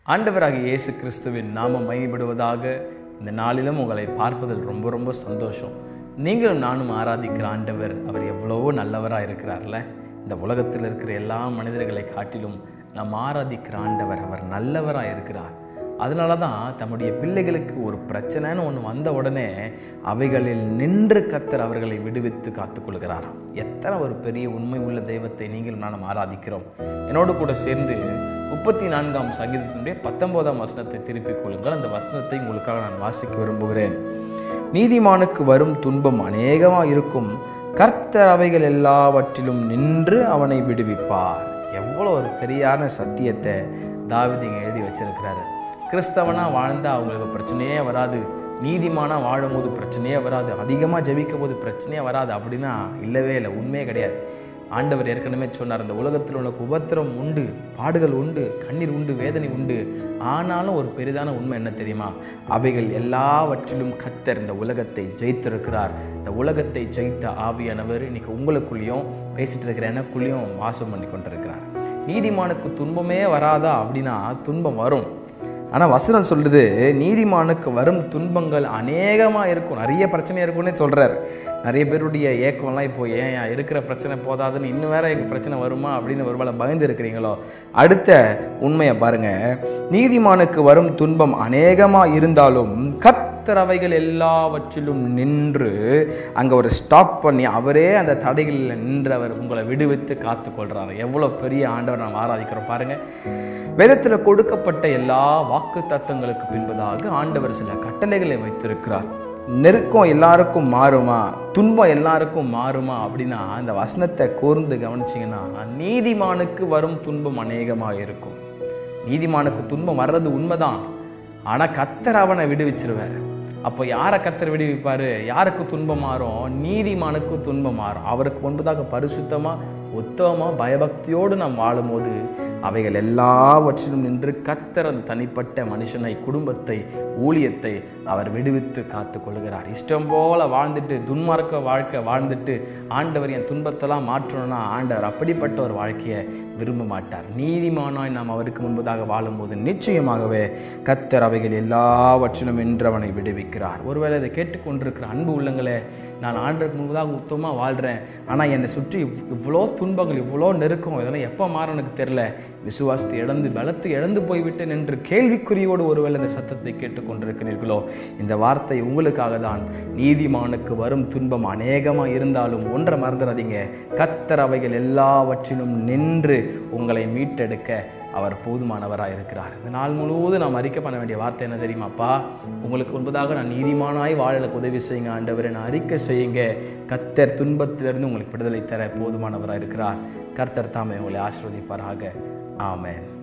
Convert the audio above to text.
ஆண்டவராகிய இயேசு கிறிஸ்துவின் நாமம் மகிமைப்படுவதாக இந்த நாளிலும் உங்களை பார்ப்பதில் ரொம்ப ரொம்ப சந்தோஷம் நீங்களும் நானும் ஆராதிக்கிற ஆண்டவர் அவர் எவ்வளவோ நல்லவராக இருக்கிறார்ல இந்த உலகத்தில் இருக்கிற எல்லா மனிதர்களை காட்டிலும் நாம் ஆராதிக்கிற ஆண்டவர் அவர் நல்லவராக இருக்கிறார் அதனால தான் தம்முடைய பிள்ளைகளுக்கு ஒரு பிரச்சனைன்னு ஒன்று வந்த உடனே அவைகளில் நின்று கத்தர் அவர்களை விடுவித்து காத்துக்கொள்கிறாராம் எத்தனை ஒரு பெரிய உண்மை உள்ள தெய்வத்தை நீங்களும் நானும் ஆராதிக்கிறோம் என்னோடு கூட சேர்ந்து முப்பத்தி நான்காம் சங்கீதத்தினுடைய பத்தொன்பதாம் வசனத்தை திருப்பிக் கொள்ளுங்கள் அந்த வசனத்தை உங்களுக்காக நான் வாசிக்க விரும்புகிறேன் நீதிமானுக்கு வரும் துன்பம் அநேகமாக இருக்கும் கர்த்தர் அவைகள் எல்லாவற்றிலும் நின்று அவனை விடுவிப்பார் எவ்வளோ ஒரு பெரியான சத்தியத்தை தாவிது இங்கே எழுதி வச்சிருக்கிறாரு கிறிஸ்தவனா வாழ்ந்தா அவங்களுக்கு பிரச்சனையே வராது நீதிமானா வாழும்போது பிரச்சனையே வராது அதிகமாக ஜெபிக்கும் போது பிரச்சனையே வராது அப்படின்னா இல்லவே இல்லை உண்மையே கிடையாது ஆண்டவர் ஏற்கனவே சொன்னார் இந்த உலகத்தில் உனக்கு உபத்திரம் உண்டு பாடுகள் உண்டு கண்ணீர் உண்டு வேதனை உண்டு ஆனாலும் ஒரு பெரிதான உண்மை என்ன தெரியுமா அவைகள் எல்லாவற்றிலும் கத்தர் இந்த உலகத்தை ஜெயித்திருக்கிறார் இந்த உலகத்தை ஜெயித்த ஆவியானவர் இன்னைக்கு உங்களுக்குள்ளேயும் பேசிட்டு இருக்கிற எனக்குள்ளேயும் வாசம் பண்ணி கொண்டிருக்கிறார் நீதிமானுக்கு துன்பமே வராதா அப்படின்னா துன்பம் வரும் ஆனால் வசனம் சொல்லுது நீதிமானுக்கு வரும் துன்பங்கள் அநேகமாக இருக்கும் நிறைய பிரச்சனை இருக்கும்னே சொல்கிறார் நிறைய பேருடைய ஏக்கம்லாம் இப்போ ஏன் இருக்கிற பிரச்சனை போதாதுன்னு இன்னும் வேற எங்கள் பிரச்சனை வருமா அப்படின்னு ஒருவேளை பயந்து இருக்கிறீங்களோ அடுத்த உண்மையை பாருங்க நீதிமானுக்கு வரும் துன்பம் அநேகமாக இருந்தாலும் கத்தரவைகள் எல்லாவற்றிலும் நின்று அங்கே ஒரு ஸ்டாப் பண்ணி அவரே அந்த தடைகளில் நின்று அவர் உங்களை விடுவித்து காத்துக்கொள்கிறார் எவ்வளோ பெரிய ஆண்டவர் நாம் ஆராதிக்கிறோம் பாருங்க வேதத்தில் கொடுக்கப்பட்ட எல்லா வாக்கு தத்தங்களுக்கு பின்பதாக ஆண்டவர் சில கட்டளைகளை வைத்திருக்கிறார் நெருக்கம் எல்லாருக்கும் மாறுமா துன்பம் எல்லாருக்கும் மாறுமா அப்படின்னா அந்த வசனத்தை கூர்ந்து கவனிச்சிங்கன்னா நீதிமானுக்கு வரும் துன்பம் அநேகமாக இருக்கும் நீதிமானுக்கு துன்பம் வர்றது உண்மைதான் ஆனால் கத்தர் அவனை விடுவிச்சிருவார் அப்போ யாரை கத்தர் விடுவிப்பார் யாருக்கு துன்பம் மாறும் நீதிமானுக்கு துன்பம் மாறும் அவருக்கு முன்பதாக பரிசுத்தமாக உத்தமமாக பயபக்தியோடு நாம் வாழும்போது அவைகள் எல்லாவற்றிலும் நின்று கத்தர் அந்த தனிப்பட்ட மனுஷனை குடும்பத்தை ஊழியத்தை அவர் விடுவித்து காத்து கொள்கிறார் இஷ்டம் போல வாழ்ந்துட்டு துன்மார்க்க வாழ்க்கை வாழ்ந்துட்டு ஆண்டவர் என் துன்பத்தெல்லாம் மாற்றணும்னா ஆண்டவர் அப்படிப்பட்ட ஒரு வாழ்க்கையை விரும்ப மாட்டார் நீதிமானாய் நாம் அவருக்கு முன்பதாக வாழும்போது நிச்சயமாகவே கத்தர் அவைகள் எல்லாவற்றிலும் என்றவனை விடுவிக்கிறார் ஒருவேளை இதை கேட்டுக்கொண்டிருக்கிற அன்பு உள்ளங்களே நான் ஆண்டருக்கு முன்பதாக உத்தமாக வாழ்கிறேன் ஆனால் என்னை சுற்றி இவ் இவ்வளோ துன்பங்கள் இவ்வளோ நெருக்கம் இதெல்லாம் எப்போ மாறும் எனக்கு தெரில விசுவாசத்தை இழந்து பலத்தை இழந்து போய்விட்டேன் என்று கேள்விக்குறியோடு ஒருவேளை இந்த சத்தத்தை கேட்டுக்கொண்டிருக்கிறீர்களோ இந்த வார்த்தை உங்களுக்காக தான் நீதிமானுக்கு வரும் துன்பம் அநேகமாக இருந்தாலும் ஒன்றை மறந்துடாதீங்க கத்தர் அவைகள் எல்லாவற்றிலும் நின்று உங்களை மீட்டெடுக்க அவர் போதுமானவராக இருக்கிறார் இந்த நாள் முழுவதும் நாம் அறிக்கை பண்ண வேண்டிய வார்த்தை என்ன தெரியுமாப்பா உங்களுக்கு முன்பதாக நான் நீதிமானாய் வாழ எனக்கு உதவி செய்யுங்க ஆண்டவரை நான் அறிக்கை செய்யுங்க கத்தர் துன்பத்திலிருந்து உங்களுக்கு விடுதலை தர போதுமானவராக இருக்கிறார் கர்த்தர் தாமே உங்களை ஆசிர்வதிப்பாராக ஆமென்